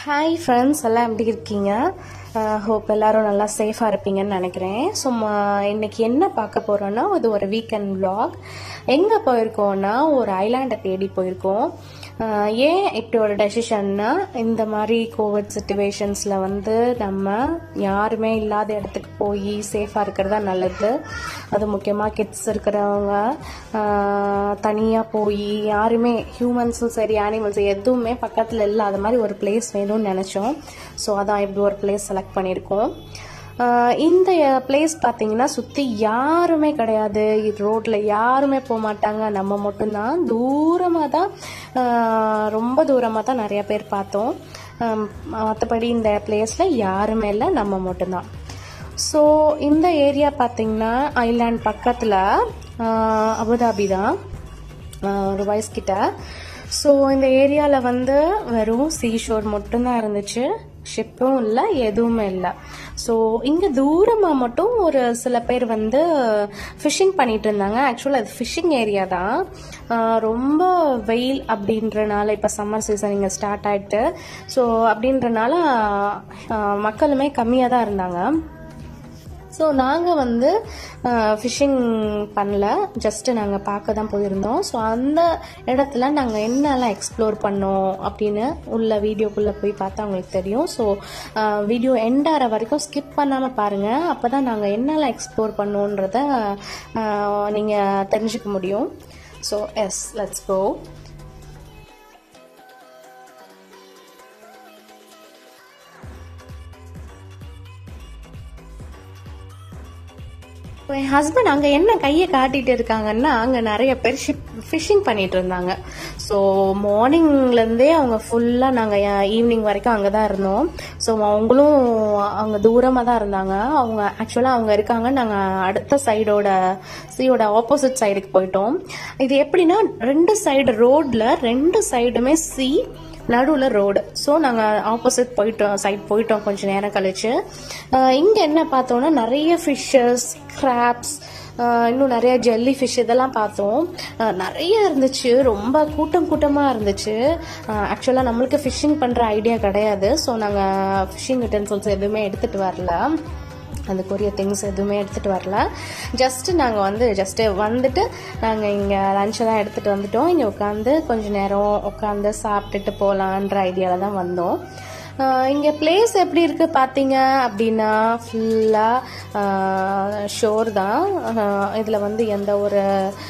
Hi friends எல்லாம் எப்படி இருக்கீங்க ஹோப் எல்லாரும் நல்லா சேஃபாக இருப்பீங்கன்னு நினைக்கிறேன் ஸோ இன்னைக்கு என்ன பார்க்க போகிறோன்னா இது ஒரு வீக்கெண்ட் vlog எங்கே போயிருக்கோம்னா ஒரு ஐலாண்டை தேடி போயிருக்கோம் ஆஹ் ஏன் இப்படி ஒரு டெசிஷன்னா இந்த மாதிரி கோவிட் சுச்சுவேஷன்ஸில் வந்து நம்ம யாருமே இல்லாத இடத்துக்கு போய் சேஃபாக இருக்கிறதா நல்லது அது முக்கியமாக கிட்ஸ் இருக்கிறவங்க தனியாக போய் யாருமே ஹியூமன்ஸும் சரி அனிமல்ஸ் எதுவுமே பக்கத்தில் இல்லாத மாதிரி ஒரு பிளேஸ் வேணும்னு நினச்சோம் ஸோ அதான் இப்படி ஒரு பிளேஸ் செலக்ட் பண்ணியிருக்கோம் ஆஹ் இந்த பிளேஸ் பார்த்தீங்கன்னா சுற்றி யாருமே கிடையாது ரோட்டில் யாருமே போக மாட்டாங்க நம்ம மட்டும்தான் தூரமாக தான் ஆஹ் ரொம்ப தூரமாக தான் நிறைய பேர் பார்த்தோம் மற்றபடி இந்த பிளேஸில் யாருமே இல்லை நம்ம மட்டும்தான் ஸோ இந்த ஏரியா பார்த்தீங்கன்னா ஐலாண்ட் பக்கத்தில் அபுதாபி தான் ஒரு வயசுக்கிட்ட ஸோ இந்த ஏரியாவில் வந்து வெறும் சீஷோர் மட்டும்தான் இருந்துச்சு ஷிப்பும் இல்லை எதுவுமே இல்லை ஸோ இங்கே தூரமாக மட்டும் ஒரு சில பேர் வந்து ஃபிஷிங் பண்ணிட்டு இருந்தாங்க ஆக்சுவலாக அது ஃபிஷிங் ஏரியா தான் ஆஹ் ரொம்ப வெயில் அப்படின்றனால இப்போ சம்மர் சீசன் இங்கே ஸ்டார்ட் ஆயிட்டு ஸோ அப்படின்றனால ஆஹ் மக்களுமே கம்மியாக தான் இருந்தாங்க ஸோ நாங்கள் வந்து ஃபிஷிங் பண்ணல ஜஸ்ட்டு நாங்கள் பார்க்க தான் போயிருந்தோம் ஸோ அந்த இடத்துல நாங்கள் என்னெல்லாம் எக்ஸ்ப்ளோர் பண்ணோம் அப்படின்னு உள்ள வீடியோக்குள்ளே போய் பார்த்தா அவங்களுக்கு தெரியும் ஸோ வீடியோ எண்ட் ஆகிற வரைக்கும் ஸ்கிப் பண்ணாமல் பாருங்கள் அப்போ தான் நாங்கள் என்னெல்லாம் எக்ஸ்ப்ளோர் பண்ணோன்றத நீங்கள் தெரிஞ்சுக்க முடியும் ஸோ எஸ் லெட்ஸ் கோ என் ஹஸ்பண்ட் அங்கே என்ன கையை காட்டிட்டு இருக்காங்கன்னா அங்கே நிறைய பேர் ஷிப் ஃபிஷிங் பண்ணிட்டு இருந்தாங்க ஸோ மார்னிங்லேருந்தே அவங்க ஃபுல்லாக நாங்கள் ஈவினிங் வரைக்கும் அங்கே தான் இருந்தோம் ஸோ அவங்களும் அவங்க தூரமாக தான் இருந்தாங்க அவங்க ஆக்சுவலாக அவங்க இருக்காங்க நாங்கள் அடுத்த சைடோட சீயோட ஆப்போசிட் சைடுக்கு போயிட்டோம் இது எப்படின்னா ரெண்டு சைடு ரோட்ல ரெண்டு சைடுமே சி நடுவில் ரோடு ஸோ நாங்கள் ஆப்போசிட் போயிட்டோம் சைட் போயிட்டோம் கொஞ்சம் நேரம் கழிச்சு இங்கே என்ன பார்த்தோன்னா நிறைய ஃபிஷ்ஷஸ் கிராப்ஸ் இன்னும் நிறைய ஜெல்லி ஃபிஷ் இதெல்லாம் பார்த்தோம் நிறைய இருந்துச்சு ரொம்ப கூட்டம் கூட்டமாக இருந்துச்சு ஆக்சுவலாக நம்மளுக்கு ஃபிஷ்ஷிங் பண்ணுற ஐடியா கிடையாது ஸோ நாங்கள் ஃபிஷ்ஷிங் யூட்டன்சில்ஸ் எதுவுமே எடுத்துகிட்டு வரல அதுக்குரிய திங்ஸ் எதுவுமே எடுத்துகிட்டு வரல ஜஸ்ட்டு நாங்கள் வந்து ஜஸ்ட்டு வந்துட்டு நாங்கள் இங்கே லஞ்சை தான் எடுத்துகிட்டு வந்துட்டோம் இங்கே உட்காந்து கொஞ்ச நேரம் உட்காந்து சாப்பிட்டுட்டு போகலான்ற ஐடியாவில் தான் வந்தோம் இங்கே பிளேஸ் எப்படி இருக்குது பார்த்தீங்க அப்படின்னா ஃபுல்லாக ஷோர் தான் இதில் வந்து எந்த ஒரு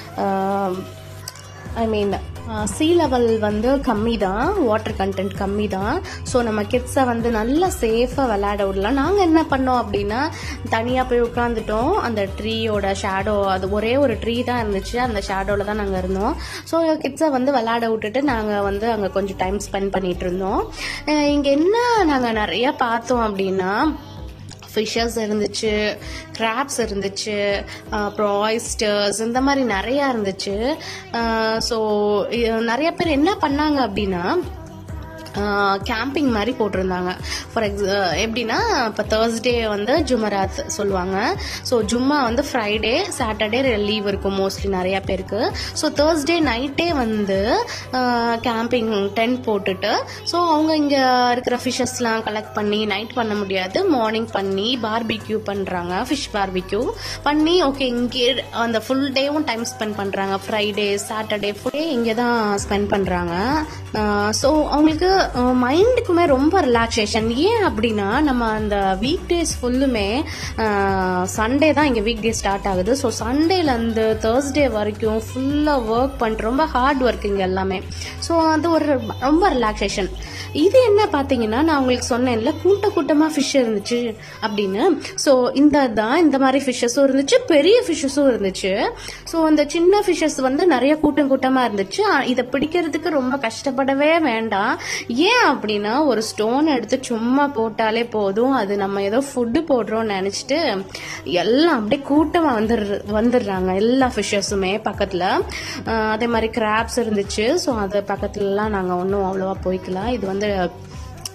ஐ மீன் சீ லெவல் வந்து கம்மி தான் வாட்டர் கண்டென்ட் கம்மி தான் ஸோ நம்ம கிட்ஸை வந்து நல்லா சேஃபாக விளையாட விடலாம் நாங்கள் என்ன பண்ணோம் அப்படின்னா தனியாக போய் உட்காந்துட்டோம் அந்த ட்ரீயோட ஷேடோ அது ஒரே ஒரு ட்ரீ தான் இருந்துச்சு அந்த ஷேடோவில் தான் நாங்கள் இருந்தோம் ஸோ கிட்ஸை வந்து விளையாட விட்டுட்டு நாங்கள் வந்து அங்கே கொஞ்சம் டைம் ஸ்பெண்ட் பண்ணிட்டு இருந்தோம் இங்கே என்ன நாங்கள் நிறைய பார்த்தோம் அப்படின்னா ஃபிஷ்ஷஸ் இருந்துச்சு கிராப்ஸ் இருந்துச்சு அப்புறம் ஆயிஸ்டர்ஸ் இந்த மாதிரி நிறையா இருந்துச்சு ஸோ நிறைய பேர் என்ன பண்ணாங்க அப்படின்னா கேம்பிங் மாதிரி போட்டிருந்தாங்க ஃபார் எக்ஸ் எப்படின்னா இப்போ தேர்ஸ்டே வந்து ஜுமராத் சொல்லுவாங்க ஸோ ஜும்மா வந்து ஃப்ரைடே சாட்டர்டே லீவ் இருக்கும் மோஸ்ட்லி நிறையா பேருக்கு ஸோ தேர்ஸ்டே நைட்டே வந்து கேம்பிங் டென்ட் போட்டுட்டு ஸோ அவங்க இங்கே இருக்கிற ஃபிஷ்ஷஸ்லாம் கலெக்ட் பண்ணி நைட் பண்ண முடியாது மார்னிங் பண்ணி பார்பிக்யூ பண்ணுறாங்க ஃபிஷ் பார்பிக்யூ பண்ணி ஓகே இங்கே அந்த ஃபுல் டேவும் டைம் ஸ்பெண்ட் பண்ணுறாங்க ஃப்ரைடே சாட்டர்டே ஃபுல் டே இங்கே தான் ஸ்பெண்ட் பண்ணுறாங்க ஸோ அவங்களுக்கு மைண்டுக்குமே ரொம்ப ரிலாக்ஸேஷன் ஏன் அப்படின்னா நம்ம அந்த வீக் டேஸ் ஃபுல்லுமே சண்டே தான் இங்கே வீக் டே ஸ்டார்ட் ஆகுது ஸோ சண்டேலேருந்து தேர்ஸ்டே வரைக்கும் ஃபுல்லாக ஒர்க் பண்ணிட்டு ரொம்ப ஹார்ட் ஒர்க் இங்கே எல்லாமே ஸோ அது ஒரு ரொம்ப ரிலாக்ஸேஷன் இது என்ன பார்த்தீங்கன்னா நான் உங்களுக்கு சொன்னேன்ல கூட்ட கூட்டமாக ஃபிஷ் இருந்துச்சு அப்படின்னு ஸோ இந்த தான் இந்த மாதிரி ஃபிஷ்ஷஸும் இருந்துச்சு பெரிய ஃபிஷ்ஷஸும் இருந்துச்சு ஸோ அந்த சின்ன ஃபிஷ்ஷஸ் வந்து நிறைய கூட்டம் கூட்டமாக இருந்துச்சு இதை பிடிக்கிறதுக்கு ரொம்ப கஷ்டப்படவே வேண்டாம் ஏன் அப்படின்னா ஒரு ஸ்டோன் எடுத்து சும்மா போட்டாலே போதும் அது நம்ம ஏதோ ஃபுட்டு போடுறோம்னு நினச்சிட்டு எல்லாம் அப்படியே கூட்டமாக வந்துடுற வந்துடுறாங்க எல்லா ஃபிஷ்ஷஸுமே பக்கத்தில் அதே மாதிரி கிராப்ஸ் இருந்துச்சு ஸோ அது பக்கத்துலலாம் நாங்கள் ஒன்றும் அவ்வளோவா போய்க்கலாம் இது வந்து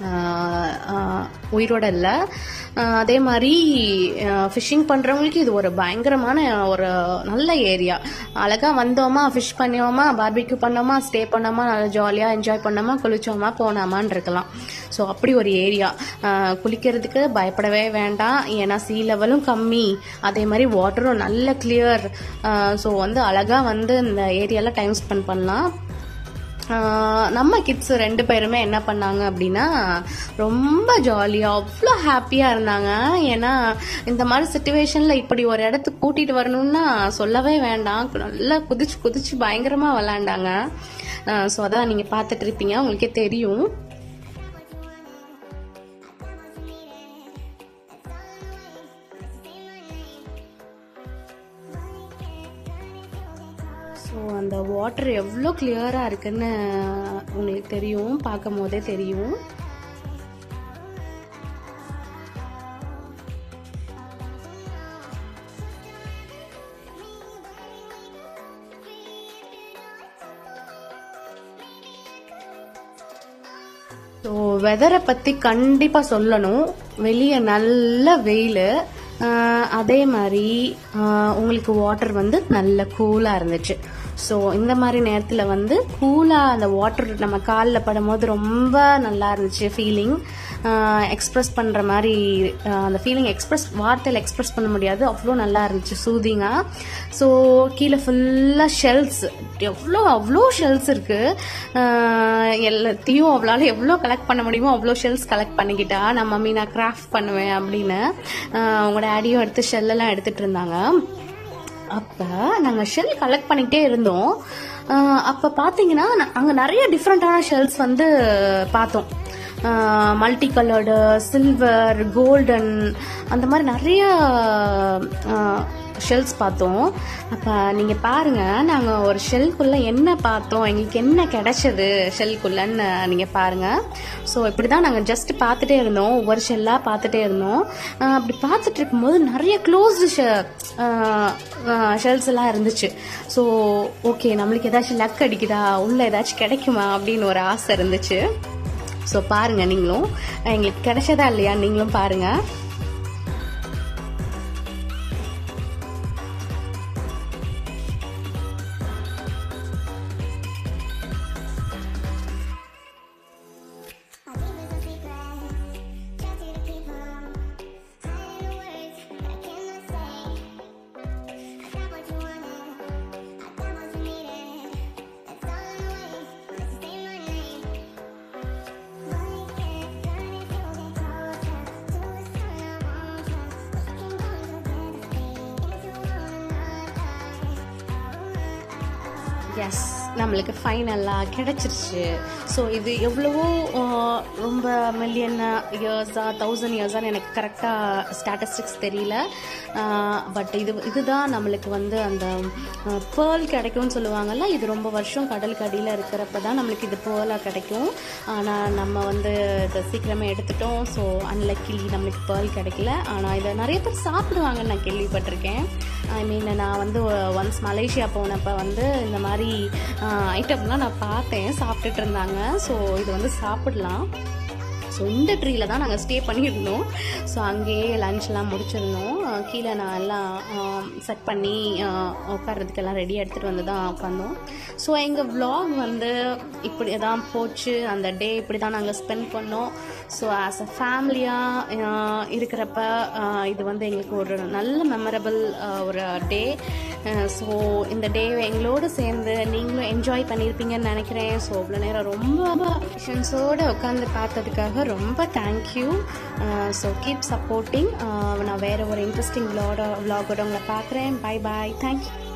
ஆஹ் ஆஹ் உயிரோட இல்லை அதே மாதிரி ஃபிஷ்ஷிங் பண்ணுறவங்களுக்கு இது ஒரு பயங்கரமான ஒரு நல்ல ஏரியா அழகாக வந்தோமா ஃபிஷ் பண்ணியோமா பார்பிக்யூ பண்ணோமா ஸ்டே பண்ணோமா நல்லா ஜாலியாக என்ஜாய் பண்ணோமா குளிச்சோமா போனோமான்னு இருக்கலாம் ஸோ அப்படி ஒரு ஏரியா குளிக்கிறதுக்கு பயப்படவே வேண்டாம் ஏன்னா சீ லெவலும் கம்மி அதே மாதிரி வாட்டரும் நல்ல கிளியர் ஸோ வந்து அழகாக வந்து இந்த ஏரியாவில் டைம் ஸ்பெண்ட் பண்ணலாம் ஆஹ் நம்ம கிட்ஸ் ரெண்டு பேருமே என்ன பண்ணாங்க அப்படின்னா ரொம்ப ஜாலியாக அவ்வளோ ஹாப்பியாக இருந்தாங்க ஏன்னா இந்த மாதிரி சுச்சுவேஷனில் இப்படி ஒரு இடத்துக்கு கூட்டிகிட்டு வரணும்னா சொல்லவே வேண்டாம் நல்லா குதிச்சு குதிச்சு பயங்கரமாக விளாண்டாங்க ஸோ அதான் நீங்கள் பார்த்துட்டு இருப்பீங்க உங்களுக்கே தெரியும் ஸோ அந்த வாட்டர் எவ்வளோ கிளியராக இருக்குன்னு உங்களுக்கு தெரியும் பார்க்கும் போதே தெரியும் ஸோ வெதரை பற்றி கண்டிப்பாக சொல்லணும் வெளியே நல்ல வெயில் அதே மாதிரி ஆஹ் உங்களுக்கு வாட்டர் வந்து நல்ல கூலாக இருந்துச்சு ஸோ இந்த மாதிரி நேரத்தில் வந்து கூலாக அந்த வாட்டர் நம்ம காலில் படும்போது ரொம்ப நல்லா இருந்துச்சு ஃபீலிங் எக்ஸ்ப்ரெஸ் பண்ணுற மாதிரி ஆஹ் அந்த ஃபீலிங் எக்ஸ்ப்ரெஸ் வார்த்தையில் எக்ஸ்ப்ரெஸ் பண்ண முடியாது அவ்வளோ நல்லா இருந்துச்சு சூதிங்காக ஸோ கீழே ஃபுல்லாக ஷெல்ஸ் எவ்வளோ அவ்வளோ ஷெல்ஸ் இருக்குது எல்லாத்தையும் அவளால் எவ்வளோ கலெக்ட் பண்ண முடியுமோ அவ்வளோ ஷெல்ஸ் கலெக்ட் பண்ணிக்கிட்டா நான் மம்மி நான் கிராஃப்ட் பண்ணுவேன் அப்படின்னு ஆஹ் உங்களோட ஆடியும் எடுத்து ஷெல்லெல்லாம் எடுத்துகிட்டு இருந்தாங்க அப்போ நாங்கள் ஷெல் கலெக்ட் பண்ணிக்கிட்டே இருந்தோம் அப்போ பார்த்தீங்கன்னா அங்கே நிறைய டிஃப்ரெண்ட்டான ஷெல்ஸ் வந்து பார்த்தோம் மல்டி கலர்டு சில்வர் கோல்டன் அந்த மாதிரி நிறைய ஷெல்ஸ் பார்த்தோம் அப்போ நீங்கள் பாருங்கள் நாங்கள் ஒரு ஷெல்குள்ளே என்ன பார்த்தோம் எங்களுக்கு என்ன கிடைச்சது ஷெல்குள்ளன்னு நீங்கள் பாருங்கள் ஸோ இப்படி தான் நாங்கள் ஜஸ்ட் பார்த்துட்டே இருந்தோம் ஒவ்வொரு ஷெல்லாக பார்த்துட்டே இருந்தோம் ஆஹ் அப்படி பார்த்துட்டு இருக்கும்போது நிறைய க்ளோஸ்டு ஷெல்ஸ் எல்லாம் இருந்துச்சு ஸோ ஓகே நம்மளுக்கு ஏதாச்சும் லக் அடிக்குதா உள்ள ஏதாச்சும் கிடைக்குமா அப்படின்னு ஒரு ஆசை இருந்துச்சு ஸோ பாருங்கள் நீங்களும் எங்களுக்கு கிடைச்சதா இல்லையா நீங்களும் பாருங்கள் Our deep is a secret, kept to the people. Hiding words that I cannot say. I got what you wanted, I got what you needed. That's all in the way, let's say my name. Money can't turn if you get closer to the sun. I want you. We can go together, stay into one another. Yes நம்மளுக்கு ஃபைனலாக கிடைச்சிருச்சு so இது எவ்வளவோ ஆஹ், ரொம்ப million இயர்ஸா thousand இயர்ஸான்னு எனக்கு கரெக்டாக statistics தெரியல பட் இது இதுதான் நம்மளுக்கு வந்து அந்த பேர்ல் கிடைக்கும்னு சொல்லுவாங்கல்ல இது ரொம்ப வருஷம் கடலுக்கு அடியில் இருக்கிறப்ப தான் நம்மளுக்கு இது பேர்லாக கிடைக்கும் ஆனால் நம்ம வந்து இதை சீக்கிரமே எடுத்துட்டோம் ஸோ அன்லக்கிலி நம்மளுக்கு பேர்ல் கிடைக்கல ஆனால் இதை நிறைய பேர் சாப்பிடுவாங்கன்னு நான் கேள்விப்பட்டிருக்கேன் ஐ மீன் நான் வந்து ஒன்ஸ் மலேசியா போனப்போ வந்து இந்த மாதிரி ஐட்டம்லாம் நான் பார்த்தேன் சாப்பிட்டுட்டு இருந்தாங்க ஸோ இது வந்து சாப்பிடலாம் ஸோ இந்த ட்ரீல தான் நாங்கள் ஸ்டே பண்ணியிருந்தோம் ஸோ அங்கேயே லஞ்ச்லாம் முடிச்சிருந்தோம் அஹ் கீழே நான் எல்லாம் செட் பண்ணி அஹ் உட்கார்றதுக்கெல்லாம் ரெடி எடுத்துகிட்டு வந்து தான் உட்காந்தோம் ஸோ எங்கள் vlog வந்து இப்படி தான் போச்சு அந்த டே இப்படி தான் நாங்கள் ஸ்பெண்ட் பண்ணோம் ஸோ ஆஸ் அ ஃபேமிலியாக இருக்கிறப்ப அஹ் இது வந்து எங்களுக்கு ஒரு நல்ல மெமரபிள் ஒரு டே ஸோ இந்த டே எங்களோடு சேர்ந்து நீங்களும் என்ஜாய் பண்ணியிருப்பீங்கன்னு நினைக்கிறேன் ஸோ இவ்வளோ நேரம் ரொம்ப பேஷன்ஸோடு உட்காந்து பார்த்ததுக்காக ரொம்ப தேங்க்யூ ஸோ கீப் சப்போர்ட்டிங் நான் வேறு ஒரு இன்ட்ரெஸ்டிங் விளாட விளாகோட உங்களை பார்க்குறேன் பை பாய் தேங்க்யூ